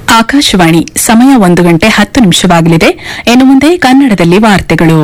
ಆಕಾಶವಾಣಿ ಸಮಯ ಒಂದು ಗಂಟೆ ಹತ್ತು ನಿಮಿಷವಾಗಲಿದೆ ಇನ್ನು ಮುಂದೆ ಕನ್ನಡದಲ್ಲಿ ವಾರ್ತೆಗಳು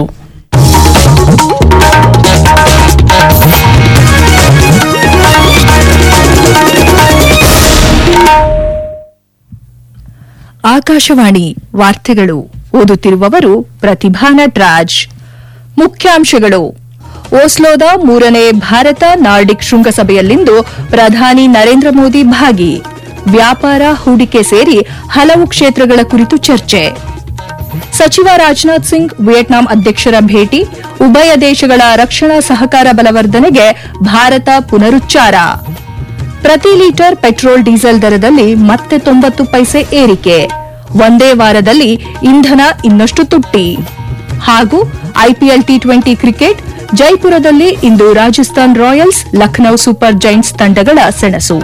ಆಕಾಶವಾಣಿ ವಾರ್ತೆಗಳು ಓದುತ್ತಿರುವವರು ಪ್ರತಿಭಾ ನಟ್ರಾಜ್ ಮುಖ್ಯಾಂಶಗಳು ಓಸ್ಲೋದ ಮೂರನೇ ಭಾರತ ನಾರ್ಡಿಕ್ ಶೃಂಗಸಭೆಯಲ್ಲಿಂದು ಪ್ರಧಾನಿ ನರೇಂದ್ರ ಮೋದಿ ಭಾಗಿ ವ್ಯಾಪಾರ ಹೂಡಿಕೆ ಸೇರಿ ಹಲವು ಕ್ಷೇತ್ರಗಳ ಕುರಿತು ಚರ್ಚೆ ಸಚಿವ ರಾಜನಾಥ್ ಸಿಂಗ್ ವಿಯೆಟ್ನಾಂ ಅಧ್ಯಕ್ಷರ ಭೇಟಿ ಉಭಯ ದೇಶಗಳ ರಕ್ಷಣಾ ಸಹಕಾರ ಬಲವರ್ಧನೆಗೆ ಭಾರತ ಪುನರುಚ್ಚಾರ ಪ್ರತಿ ಲೀಟರ್ ಪೆಟ್ರೋಲ್ ಡೀಸೆಲ್ ದರದಲ್ಲಿ ಮತ್ತೆ ತೊಂಬತ್ತು ಪೈಸೆ ಏರಿಕೆ ಒಂದೇ ವಾರದಲ್ಲಿ ಇಂಧನ ಇನ್ನಷ್ಟು ತುಟ್ಟಿ ಹಾಗೂ ಐಪಿಎಲ್ ಟಿ ಟ್ವೆಂಟಿ ಕ್ರಿಕೆಟ್ ಜೈಪುರದಲ್ಲಿ ಇಂದು Rajasthan Royals Lucknow super giants ತಂಡಗಳ ಸೆಣಸು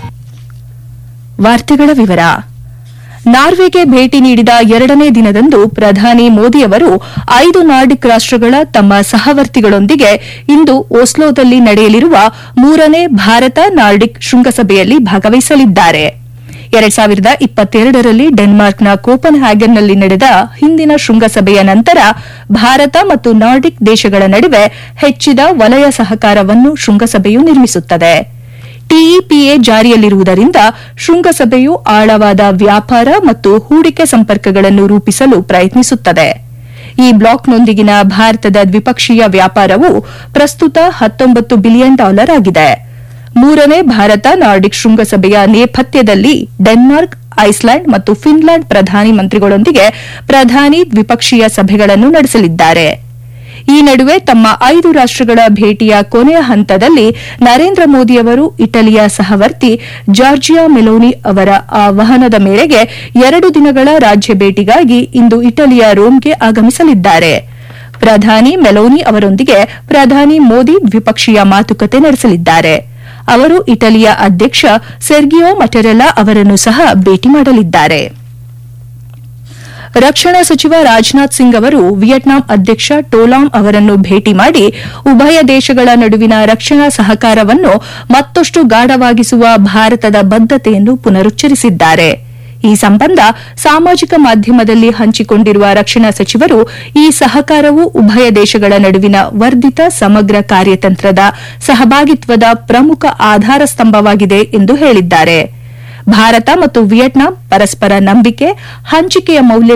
ವಾರ್ತೆಗಳ ವಿವರ ನಾರ್ವೆಗೆ ಭೇಟಿ ನೀಡಿದ ಎರಡನೇ ದಿನದಂದು ಪ್ರಧಾನಿ ಮೋದಿ ಅವರು ಐದು ನಾರ್ಡಿಕ್ ರಾಷ್ಟಗಳ ತಮ್ಮ ಸಹವರ್ತಿಗಳೊಂದಿಗೆ ಇಂದು ಓಸ್ಲೋದಲ್ಲಿ ನಡೆಯಲಿರುವ ಮೂರನೇ ಭಾರತ ನಾರ್ಡಿಕ್ ಶೃಂಗಸಭೆಯಲ್ಲಿ ಭಾಗವಹಿಸಲಿದ್ದಾರೆ ಎರಡ್ ಸಾವಿರದ ಇಪ್ಪತ್ತೆರಡರಲ್ಲಿ ಡೆನ್ಮಾರ್ಕ್ನ ಕೋಪನ್ ಹ್ಯಾಗನ್ನಲ್ಲಿ ನಡೆದ ಹಿಂದಿನ ಶೃಂಗಸಭೆಯ ನಂತರ ಭಾರತ ಮತ್ತು ನಾರ್ಡಿಕ್ ದೇಶಗಳ ನಡುವೆ ಹೆಚ್ಚಿದ ವಲಯ ಸಹಕಾರವನ್ನು ಶೃಂಗಸಭೆಯು ನಿರ್ಮಿಸುತ್ತದೆ ಟಿಇಪಿಎ ಜಾರಿಯಲ್ಲಿರುವುದರಿಂದ ಶೃಂಗಸಭೆಯು ಆಳವಾದ ವ್ಯಾಪಾರ ಮತ್ತು ಹೂಡಿಕೆ ಸಂಪರ್ಕಗಳನ್ನು ರೂಪಿಸಲು ಪ್ರಯತ್ನಿಸುತ್ತದೆ ಈ ಬ್ಲಾಕ್ನೊಂದಿಗಿನ ಭಾರತದ ದ್ವಿಪಕ್ಷೀಯ ವ್ಯಾಪಾರವು ಪ್ರಸ್ತುತ ಹತ್ತೊಂಬತ್ತು ಬಿಲಿಯನ್ ಡಾಲರ್ ಆಗಿದೆ ಮೂರನೇ ಭಾರತ ನಾರ್ಡಿಕ್ ಶೃಂಗಸಭೆಯ ನೇಪಥ್ಯದಲ್ಲಿ ಡೆನ್ಮಾರ್ಕ್ ಐಸ್ಲ್ಯಾಂಡ್ ಮತ್ತು ಫಿನ್ಲ್ಯಾಂಡ್ ಪ್ರಧಾನಿ ಮಂತ್ರಿಗಳೊಂದಿಗೆ ಪ್ರಧಾನಿ ದ್ವಿಪಕ್ಷೀಯ ಸಭೆಗಳನ್ನು ನಡೆಸಲಿದ್ದಾರೆ ಈ ನಡುವೆ ತಮ್ಮ ಐದು ರಾಷ್ಟಗಳ ಭೇಟಿಯ ಕೊನೆಯ ಹಂತದಲ್ಲಿ ನರೇಂದ್ರ ಮೋದಿ ಅವರು ಇಟಲಿಯ ಸಹವರ್ತಿ ಜಾರ್ಜಿಯಾ ಮೆಲೋನಿ ಅವರ ಆಹ್ವಾನದ ಮೇರೆಗೆ ಎರಡು ದಿನಗಳ ರಾಜ್ಯ ಭೇಟಿಗಾಗಿ ಇಂದು ಇಟಲಿಯ ರೋಮ್ಗೆ ಆಗಮಿಸಲಿದ್ದಾರೆ ಪ್ರಧಾನಿ ಮೆಲೋನಿ ಅವರೊಂದಿಗೆ ಪ್ರಧಾನಿ ಮೋದಿ ದ್ವಿಪಕ್ಷೀಯ ಮಾತುಕತೆ ನಡೆಸಲಿದ್ದಾರೆ ಅವರು ಇಟಲಿಯ ಅಧ್ಯಕ್ಷ ಸೆರ್ಗಿಯೋ ಮಟೆರೆಲಾ ಅವರನ್ನು ಸಹ ಭೇಟಿ ಮಾಡಲಿದ್ದಾರೆ ರಕ್ಷಣಾ ಸಚಿವ ರಾಜನಾಥ್ ಸಿಂಗ್ ಅವರು ವಿಯೆಟ್ನಾಂ ಅಧ್ಯಕ್ಷ ಟೋಲಾಂ ಅವರನ್ನು ಭೇಟಿ ಮಾಡಿ ಉಭಯ ದೇಶಗಳ ನಡುವಿನ ರಕ್ಷಣಾ ಸಹಕಾರವನ್ನು ಮತ್ತಷ್ಟು ಗಾಢವಾಗಿಸುವ ಭಾರತದ ಬದ್ದತೆಯನ್ನು ಪುನರುಚ್ಚರಿಸಿದ್ದಾರೆ ಈ ಸಂಬಂಧ ಸಾಮಾಜಿಕ ಮಾಧ್ಯಮದಲ್ಲಿ ಹಂಚಿಕೊಂಡಿರುವ ರಕ್ಷಣಾ ಸಚಿವರು ಈ ಸಹಕಾರವು ಉಭಯ ದೇಶಗಳ ನಡುವಿನ ವರ್ಧಿತ ಸಮಗ್ರ ಕಾರ್ಯತಂತ್ರದ ಸಹಭಾಗಿತ್ವದ ಪ್ರಮುಖ ಆಧಾರ ಸ್ತಂಭವಾಗಿದೆ ಎಂದು ಹೇಳಿದ್ದಾರೆ ಭಾರತ ಮತ್ತು ವಿಯೆಟ್ನಾಂ ಪರಸ್ಪರ ನಂಬಿಕೆ ಹಂಚಿಕೆಯ ಮೌಲ್ಯ